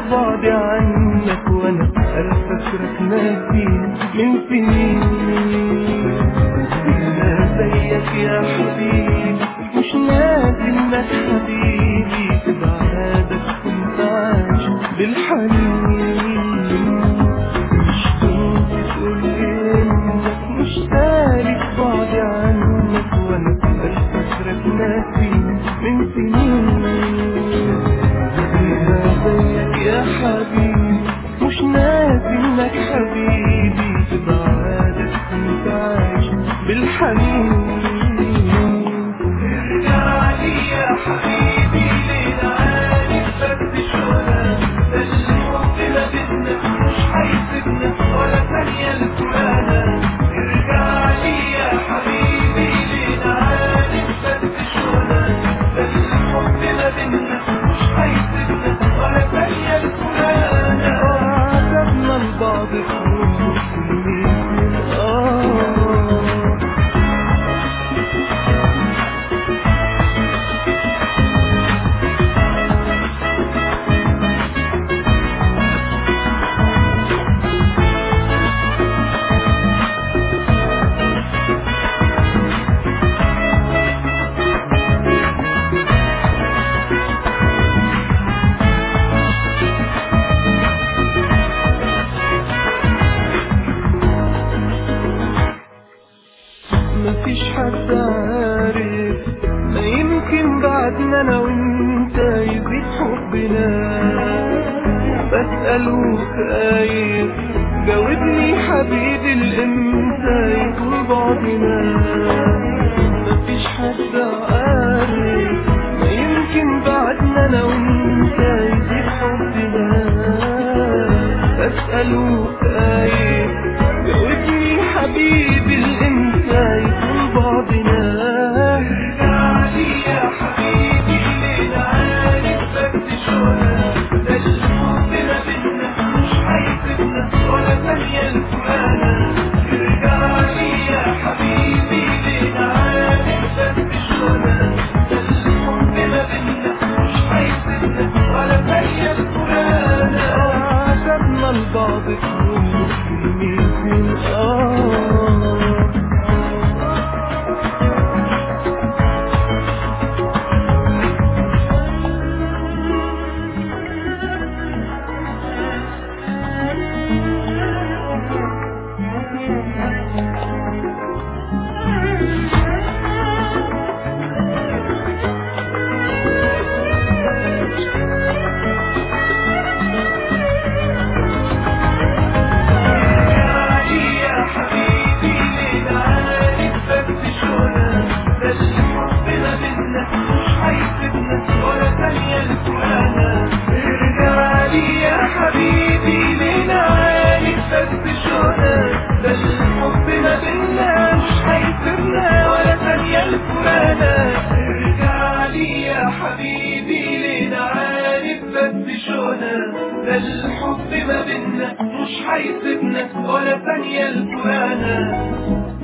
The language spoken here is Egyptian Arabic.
بعدي عنك وانا انا فاكرك ناسيني من سنين انا زيك يا حبيبي مش ناسي انك حبيبي في بعادك كنت عايش بالحنين مش كنت تقولي انك مش سالك بعدي عنك وانا انا فاكرك ناسيني من سنين انا زيك يا حبيبي مش ناسي انك حبيبي في بعادك كنت عايش بالحنين ارجع لي يا حبيبي لينا عارف بس شونا ده الحب ما بينا مش هيسيبنا ولا ثانية لفرانا ارجع لي يا حبيبي لينا عارف بس شونا ده الحب ما بينا مش هيسيبنا ولا ثانية لفرانا عاتبنا لبعض كل سنين آه مفيش حد عارف ما يمكن بعدنا انا وانت يزيد حبنا بسأل وخايف جاوبني حبيبي الامتى يكون بعدنا مفيش حد عارف ما يمكن بعدنا انا وانت يزيد حبنا بسأل وخايف جاوبني حبيبي الامتى يكون بعدنا ارجع لي يا حبيبي لينا عارف بس شونا ده الحب ما بينا مش هيسيبنا ولا ثانية لفرانا ارجع لي يا حبيبي لينا عارف بس شونا ده الحب ما بينا مش هيسيبنا ولا ثانية لفرانا عاتبنا لبعض كل كلمتين اه يا حبيبي لينا عارف بس شونا ده الحب ما بينا مش هيسيبنا ولا ثانية لفرانا ارجع لي يا حبيبي لينا عارف بس شونا ده الحب ما بينا مش هيسيبنا ولا ثانية لفرانا ارجع لي يا حبيبي لينا عارف بس شونا ده الحب ما بينا مش هيسيبنا ولا ثانية لفرانا